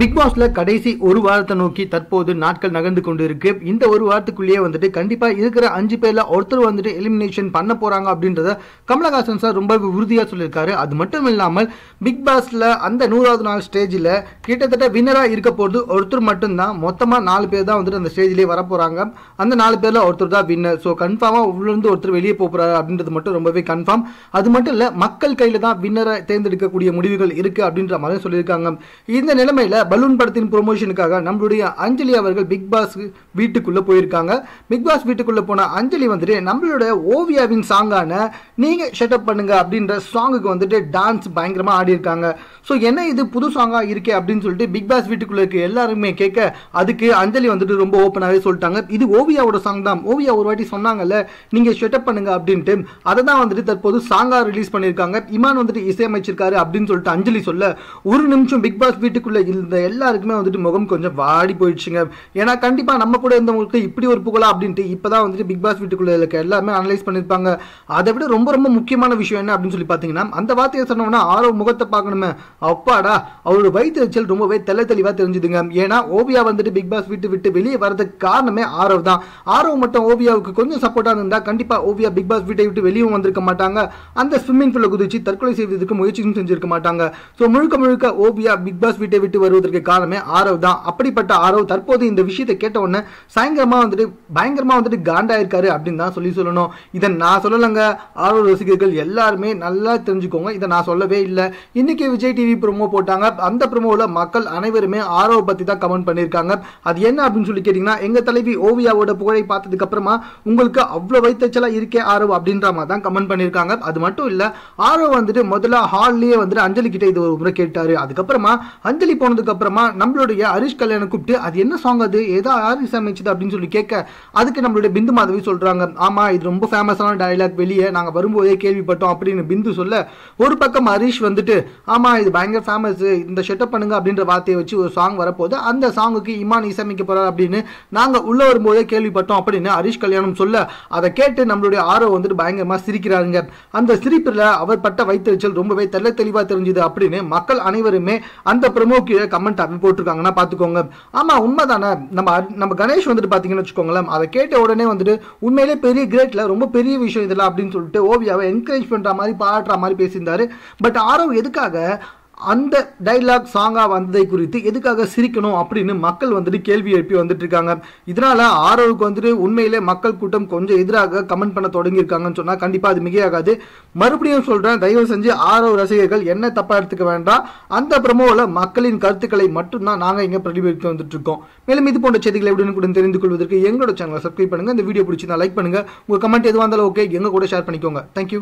big பாஸ்ல கடைசி ஒரு வாரத்தை நோக்கி தற்போது நாட்கள் நகர்ந்து கொண்டு இருக்கு இந்த ஒரு வாரத்துக்குள்ளேயே வந்துட்டு கண்டிப்பா இருக்கிற அஞ்சு பேர்ல ஒருத்தர் வந்துட்டு எலிமினேஷன் பண்ண போறாங்க அப்படின்றத கமலஹாசன் சார் ரொம்ப உறுதியா சொல்லியிருக்காரு அது மட்டும் இல்லாமல் பிக் பாஸ்ல அந்த நூறாவது நாள் ஸ்டேஜில் கிட்டத்தட்ட வின்னரா இருக்க போறது ஒருத்தர் மட்டும்தான் மொத்தமா நாலு பேர் தான் வந்துட்டு அந்த ஸ்டேஜ்லயே வர போறாங்க அந்த நாலு பேர்ல ஒருத்தர் தான் வின்னர் ஸோ கன்ஃபார்மா உள்ள இருந்து ஒருத்தர் வெளியே போக போறாரு அப்படின்றது மட்டும் ரொம்பவே கன்ஃபார்ம் அது மட்டும் இல்ல மக்கள் கையில தான் வின்னரை தேர்ந்தெடுக்கக்கூடிய முடிவுகள் இருக்கு அப்படின்ற மாதிரி சொல்லியிருக்காங்க இந்த நிலைமையில பலூன் படத்தின் ப்ரொமோஷனுக்காக நம்மளுடைய அஞ்சலி அவர்கள் பிக் பாஸ் வீட்டுக்குள்ள போயிருக்காங்க பிக் பாஸ் வீட்டுக்குள்ள போன அஞ்சலி வந்துட்டு நம்மளுடைய ஓவியாவின் சாங்கான நீங்க ஷட்டப் பண்ணுங்க அப்படின்ற சாங்குக்கு வந்துட்டு டான்ஸ் பயங்கரமா ஆடி இருக்காங்க ஸோ என்ன இது புது சாங்கா இருக்கே அப்படின்னு சொல்லிட்டு பிக் பாஸ் வீட்டுக்குள்ள இருக்க எல்லாருமே கேட்க அதுக்கு அஞ்சலி வந்துட்டு ரொம்ப ஓப்பனாகவே சொல்லிட்டாங்க இது ஓவியாவோட சாங் தான் ஓவியா ஒரு வாட்டி சொன்னாங்கல்ல நீங்க ஷட்டப் பண்ணுங்க அப்படின்ட்டு அதை தான் வந்துட்டு தற்போது சாங்கா ரிலீஸ் பண்ணியிருக்காங்க இமான் வந்துட்டு இசையமைச்சிருக்காரு அப்படின்னு சொல்லிட்டு அஞ்சலி சொல்ல ஒரு நிமிஷம் பிக் பாஸ் வீட்டுக்குள்ள இருந்த எல்லாருக்குமே வந்துட்டு முகம் கொஞ்சம் வாடி போயிடுச்சுங்க ஏன்னா கண்டிப்பா நம்ம கூட இருந்தவங்களுக்கு இப்படி ஒரு புகழா அப்படின்ட்டு இப்பதான் வந்துட்டு பிக் பாஸ் வீட்டுக்குள்ள இருக்க எல்லாமே அனலைஸ் பண்ணிருப்பாங்க அதை விட ரொம்ப ரொம்ப முக்கியமான விஷயம் என்ன அப்படின்னு சொல்லி பாத்தீங்கன்னா அந்த வார்த்தையை சொன்னோம்னா ஆரோ முகத்தை பார்க்கணுமே அப்பாடா அவரோட வயிற்றுச்சல் ரொம்பவே தெள்ள தெளிவா தெரிஞ்சுதுங்க ஏன்னா ஓவியா வந்துட்டு பிக் பாஸ் வீட்டு விட்டு வெளியே வரதுக்கு காரணமே ஆரவ் தான் ஆரவ் மட்டும் ஓவியாவுக்கு கொஞ்சம் சப்போர்ட்டா இருந்தா கண்டிப்பா ஓவியா பிக் பாஸ் வீட்டை விட்டு வெளியும் வந்திருக்க மாட்டாங்க அந்த ஸ்விம்மிங் பூல்ல குதிச்சு தற்கொலை செய்வதற்கு முயற்சியும் செஞ்சிருக்க மாட்டாங்க ஸோ முழுக்க முழுக்க ஓவியா பிக் பாஸ் வீட்டை விட்டு வருவதற்கு காரணமே ஆரவ் தான் அப்படிப்பட்ட ஆரவ் தற்போது இந்த விஷயத்தை கேட்ட உடனே பயங்கரமா வந்துட்டு பயங்கரமா வந்துட்டு காண்டாயிருக்காரு அப்படின்னு தான் சொல்லி சொல்லணும் இதை நான் சொல்லலைங்க ஆரவ் ரசிகர்கள் எல்லாருமே நல்லா தெரிஞ்சுக்கோங்க இதை நான் சொல்லவே இல்லை இன்னைக்கு விஜய் டிவி ப்ரோமோ போட்டாங்க அந்த ப்ரோமோவில் மக்கள் அனைவருமே ஆரவ் பத்தி தான் கமெண்ட் பண்ணியிருக்காங்க அது என்ன அப்படின்னு சொல்லி கேட்டீங்கன்னா எங்க தலைவி ஓவியாவோட புகழை பார்த்ததுக்கு அப்புறமா உங்களுக்கு அவ்வளவு வைத்தச்சலா இருக்கே ஆரவ் அப்படின்ற மாதிரி தான் கமெண்ட் பண்ணியிருக்காங்க அது மட்டும் இல்ல ஆரவ் வந்துட்டு முதல்ல ஹால்லயே வந்துட்டு அஞ்சலி கிட்ட இது ஒரு முறை கேட்டாரு அதுக்கப்புறமா அஞ்சலி போனதுக்கு அப்புறமா நம்மளுடைய ஹரிஷ் கல்யாணம் கூப்பிட்டு அது என்ன சாங் அது ஏதோ யார் இசையமைச்சது அப்படின்னு சொல்லி கேட்க அதுக்கு நம்மளுடைய பிந்து மாதவி சொல்றாங்க ஆமா இது ரொம்ப ஃபேமஸான டயலாக் வெளியே நாங்க வரும்போதே கேள்விப்பட்டோம் அப்படின்னு பிந்து சொல்ல ஒரு பக்கம் ஹரிஷ் வந்துட்டு ஆமா இது பயங்கர ஃபேமஸ் இந்த ஷெட்டப் பண்ணுங்க அப்படின்ற வார்த்தையை வச்சு ஒரு சாங் வரப்போது அந்த சாங்குக்கு இமான் இசையமைக்க போறார் அப்படின்னு நாங்க உள்ள வரும்போதே கேள்விப்பட்டோம் அப்படின்னு ஹரிஷ் கல்யாணம் சொல்ல அதை கேட்டு நம்மளுடைய ஆரோ வந்துட்டு பயங்கரமா சிரிக்கிறாருங்க அந்த சிரிப்புல அவர் பட்ட வைத்தறிச்சல் ரொம்பவே தெள்ள தெளிவா தெரிஞ்சுது அப்படின்னு மக்கள் அனைவருமே அந்த ப்ரமோ கீழே கமெண்ட் அப்படி போட்டிருக்காங்கன்னா பாத்துக்கோங்க ஆமா உண்மைதானே நம்ம அர்- நம்ம கணேஷ் வந்துட்டு பாத்தீங்கன்னு வச்சுக்கோங்களேன் அதை கேட்ட உடனே வந்துட்டு உண்மையிலே பெரிய கிரேட்ல ரொம்ப பெரிய விஷயம் இதெல்லாம் அப்படின்னு சொல்லிட்டு ஓவியாவை என்கரேஜ் பண்ற மாதிரி பாராட்டுற மாதிரி பேசியிருந்தாரு பட் ஆரவ் எதுக்காக அந்த டைலாக் சாங்கா வந்ததை குறித்து எதுக்காக சிரிக்கணும் அப்படின்னு மக்கள் வந்துட்டு கேள்வி எழுப்பி வந்துட்டு இருக்காங்க இதனால ஆரோவுக்கு வந்துட்டு உண்மையிலே மக்கள் கூட்டம் கொஞ்சம் எதிராக கமெண்ட் பண்ண தொடங்கியிருக்காங்கன்னு சொன்னா கண்டிப்பா அது மிகையாகாது மறுபடியும் சொல்றேன் தயவு செஞ்சு ஆரவ் ரசிகர்கள் என்ன தப்பா எடுத்துக்க வேண்டாம் அந்த ப்ரமோவில் மக்களின் கருத்துக்களை மட்டும்தான் நாங்க இங்க பிரதிபலித்து வந்துட்டு இருக்கோம் மேலும் இது போன்ற செய்திகளை உடனுக்குடன் தெரிந்து கொள்வதற்கு எங்களோட சேனலை சப்ஸ்கிரைப் பண்ணுங்க இந்த வீடியோ பிடிச்சிருந்தா லைக் பண்ணுங்க உங்க கமெண்ட் எதுவாக இருந்தாலும் ஓகே எங்க கூட ஷேர் பண்ணிக்கோங்க தேங்க்யூ